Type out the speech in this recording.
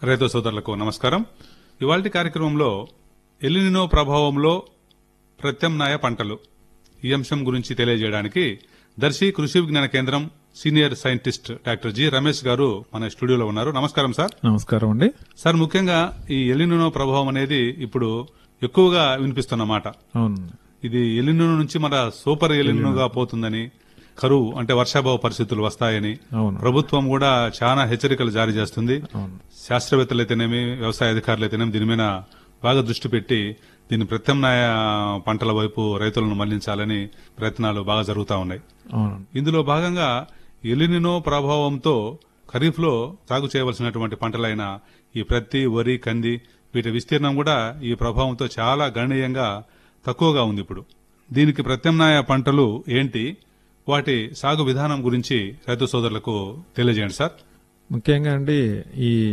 రైతు సోదరులకు నమస్కారం ఇవాల్టి కార్యక్రమంలో ఎలినినో ప్రభావంలో ప్రత్యామ్నాయ పంటలు ఈ అంశం గురించి తెలియజేయడానికి Darsi Krishi Vignana Kendram senior scientist doctor G Ramesh గారు మన స్టూడియోలో ఉన్నారు నమస్కారం సార్ నమస్కారం అండి సార్ ముఖ్యంగా ఈ ఎలినినో ప్రభావం అనేది ఇప్పుడు ఎక్కువగా వినిపిస్తున్నమాట అవును ఇది ఎలినో నుంచి మన సూపర్ ఎలినోగా పోతుందని కరువు అంటే వర్షాభావ పరిస్థితులు వస్తాయని అవును ప్రభుత్వం కూడా చాలా హెచ్చరికలు జారీ చేస్తుంది అవును శాస్త్రవేత్తలు అయితేనేమి వ్యవసాయ అధికారులు అయితేనేమి దీని మీద బాగా దృష్టి పెట్టి దీని ప్రత్యామ్నాయ పంటల వైపు రైతులను మళ్లించాలని ప్రయత్నాలు బాగా జరుగుతా ఉన్నాయి అవును ఇందులో భాగంగా ఎలినినో ప్రభావంతో ఖరీఫ్ లో సాగు చేయవలసినటువంటి పంటలైన ఈ ప్రత్తి వరి కంది వీటి విస్తీర్ణం కూడా ఈ ప్రభావంతో చాలా గణనీయంగా తక్కువగా ఉంది ఇప్పుడు దీనికి ప్రత్యామ్నాయ పంటలు ఏంటి వాటి సాగు విధానం గురించి రైతు సోదరులకు తెలియజేయండి సార్ ముఖ్యంగా అండి ఈ